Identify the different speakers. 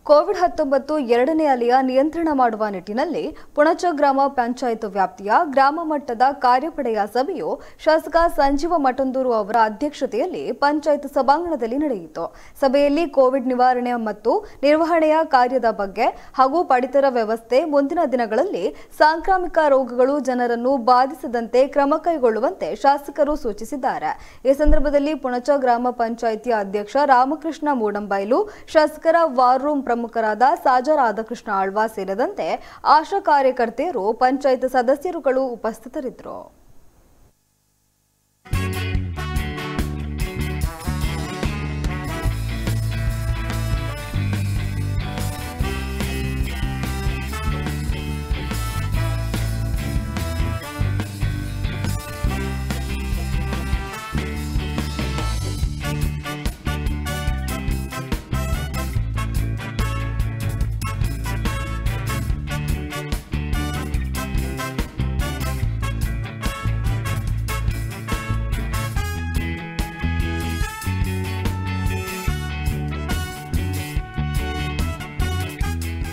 Speaker 1: Covid ಹತ್ತೊಂಬತ್ತು ಎರಡನೇ ಅಲೆಯ ನಿಯಂತ್ರಣ ಮಾಡುವ ನಿಟ್ಟಿನಲ್ಲಿ ಪುಣಚ ಗ್ರಾಮ ಪಂಚಾಯತ್ ವ್ಯಾಪ್ತಿಯ ಗ್ರಾಮ ಮಟ್ಟದ ಕಾರ್ಯಪಡೆಯ ಸಭೆಯು ಶಾಸಕ ಸಂಜೀವ ಮಠಂದೂರು ಅವರ ಅಧ್ಯಕ್ಷತೆಯಲ್ಲಿ ಪಂಚಾಯತ್ ಸಭಾಂಗಣದಲ್ಲಿ ನಡೆಯಿತು ಸಭೆಯಲ್ಲಿ ಕೋವಿಡ್ ನಿವಾರಣೆ ಮತ್ತು ನಿರ್ವಹಣೆಯ ಕಾರ್ಯದ ಬಗ್ಗೆ ಹಾಗೂ ಪಡಿತರ ವ್ಯವಸ್ಥೆ ಮುಂದಿನ ದಿನಗಳಲ್ಲಿ ಸಾಂಕ್ರಾಮಿಕ ರೋಗಗಳು ಜನರನ್ನು ಬಾಧಿಸದಂತೆ ಕ್ರಮ ಕೈಗೊಳ್ಳುವಂತೆ ಶಾಸಕರು ಸೂಚಿಸಿದ್ದಾರೆ ಈ ಸಂದರ್ಭದಲ್ಲಿ ಪುಣಚ ಗ್ರಾಮ ಪಂಚಾಯಿತಿಯ ಅಧ್ಯಕ್ಷ ರಾಮಕೃಷ್ಣ ಮೂಡಂಬೈಲು ಶಾಸಕರ ವಾರ್ ರೂಮ್ ಪ್ರಮುಖರಾದ ಸಾಜಾ ರಾಧಾಕೃಷ್ಣ ಆಳ್ವಾ ಸೇರಿದಂತೆ ಆಶಾ ಕಾರ್ಯಕರ್ತೆಯರು ಪಂಚಾಯತ್ ಸದಸ್ಯರುಗಳು ಉಪಸ್ಥಿತರಿದ್ದರು